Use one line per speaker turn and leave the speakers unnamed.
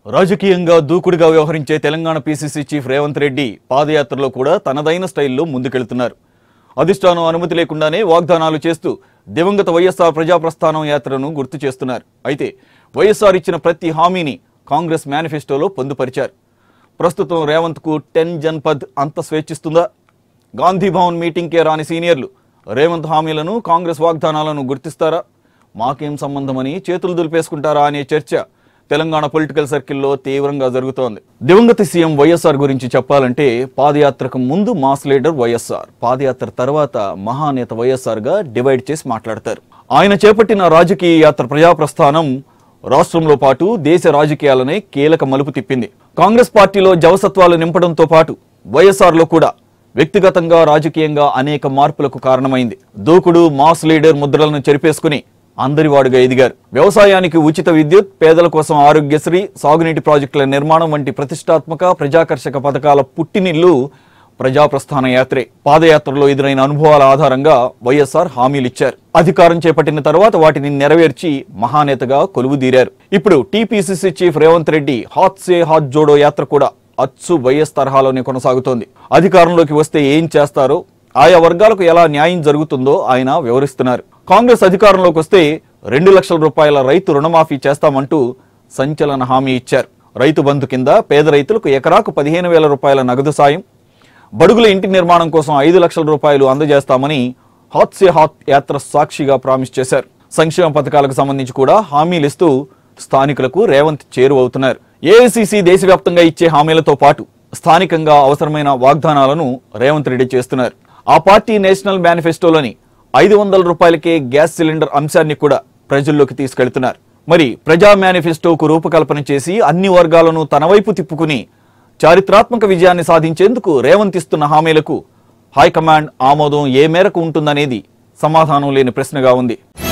రాజకీయంగా దూకుడుగా వ్యవహరించే తెలంగాణ పీసీసీ చీఫ్ రేవంత్ రెడ్డి పాదయాత్రలో కూడా తనదైన స్టైల్లో ముందుకెళ్తున్నారు అధిష్టానం అనుమతి లేకుండానే వాగ్దానాలు చేస్తూ దివంగత వైఎస్ఆర్ ప్రజాప్రస్థానం యాత్రను గుర్తు చేస్తున్నారు అయితే వైఎస్ఆర్ ఇచ్చిన ప్రతి హామీని కాంగ్రెస్ మేనిఫెస్టోలో పొందుపరిచారు ప్రస్తుతం రేవంత్కు టెన్ జన్పద్ అంత స్వేచ్ఛిస్తుందా గాంధీ భవన్ మీటింగ్కే రాని సీనియర్లు రేవంత్ హామీలను కాంగ్రెస్ వాగ్దానాలను గుర్తిస్తారా మాకేం సంబంధమని చేతులు దులిపేసుకుంటారా అనే చర్చ తెలంగాణ పొలిటికల్ సర్కిల్లో తీవ్రంగా జరుగుతోంది దివంగత సీఎం వైఎస్ఆర్ గురించి చెప్పాలంటే పాదయాత్రకు ముందు మాస్ లీడర్ వైఎస్ఆర్ పాదయాత్ర తర్వాత మహానేత వైఎస్ఆర్ గా డివైడ్ చేసి మాట్లాడతారు ఆయన చేపట్టిన రాజకీయ యాత్ర ప్రజాప్రస్థానం రాష్ట్రంలో పాటు దేశ రాజకీయాలనే కీలక మలుపు తిప్పింది కాంగ్రెస్ పార్టీలో జవసత్వాలు నింపడంతో పాటు వైఎస్ఆర్ లో కూడా వ్యక్తిగతంగా రాజకీయంగా అనేక మార్పులకు కారణమైంది దూకుడు మాస్ లీడర్ ముద్రలను చెరిపేసుకుని అందరివాడుగా ఎదిగారు వ్యవసాయానికి ఉచిత విద్యుత్ పేదల కోసం ఆరోగ్యశ్రీ సాగునీటి ప్రాజెక్టుల నిర్మాణం వంటి ప్రతిష్టాత్మక ప్రజాకర్షక పథకాల పుట్టినిల్లు ప్రజాప్రస్థాన యాత్రే పాదయాత్రలో ఎదురైన అనుభవాల ఆధారంగా వైఎస్ఆర్ హామీలిచ్చారు అధికారం చేపట్టిన తర్వాత వాటిని నెరవేర్చి మహానేతగా కొలువుదీరారు ఇప్పుడు టీపీసీసీ చీఫ్ రేవంత్ రెడ్డి హాత్ సే హాత్ జోడో యాత్ర కూడా అచ్చు వైఎస్ తరహాలోనే కొనసాగుతోంది అధికారంలోకి వస్తే ఏం చేస్తారో ఆయా వర్గాలకు ఎలా న్యాయం జరుగుతుందో ఆయన వివరిస్తున్నారు కాంగ్రెస్ అధికారంలోకి వస్తే రెండు లక్షల రూపాయల రైతు రుణమాఫీ చేస్తామంటూ సంచలన హామీ ఇచ్చారు రైతు బంధు కింద పేద రైతులకు ఎకరాకు పదిహేను వేల రూపాయల నగదు సాయం బడుగుల ఇంటి నిర్మాణం కోసం ఐదు లక్షల రూపాయలు అందజేస్తామని హాత్ సే హాత్ యాత్ర సాక్షిగా ప్రామిస్ చేశారు సంక్షేమ పథకాలకు సంబంధించి కూడా హామీలిస్తూ స్థానికులకు రేవంత్ చేరువవుతున్నారు ఏఐసిసి దేశవ్యాప్తంగా ఇచ్చే హామీలతో పాటు స్థానికంగా అవసరమైన వాగ్దానాలను రేవంత్ రెడ్డి చేస్తున్నారు ఆ పార్టీ నేషనల్ మేనిఫెస్టోలోని ఐదు వందల రూపాయలకే గ్యాస్ సిలిండర్ అంశాన్ని కూడా ప్రజల్లోకి తీసుకెళ్తున్నారు మరి ప్రజా మేనిఫెస్టోకు రూపకల్పన చేసి అన్ని వర్గాలను తన వైపు తిప్పుకుని చారిత్రాత్మక విజయాన్ని సాధించేందుకు రేవంత్ ఇస్తున్న హామీలకు హైకమాండ్ ఆమోదం ఏ మేరకు ఉంటుందనేది సమాధానం లేని ప్రశ్నగా ఉంది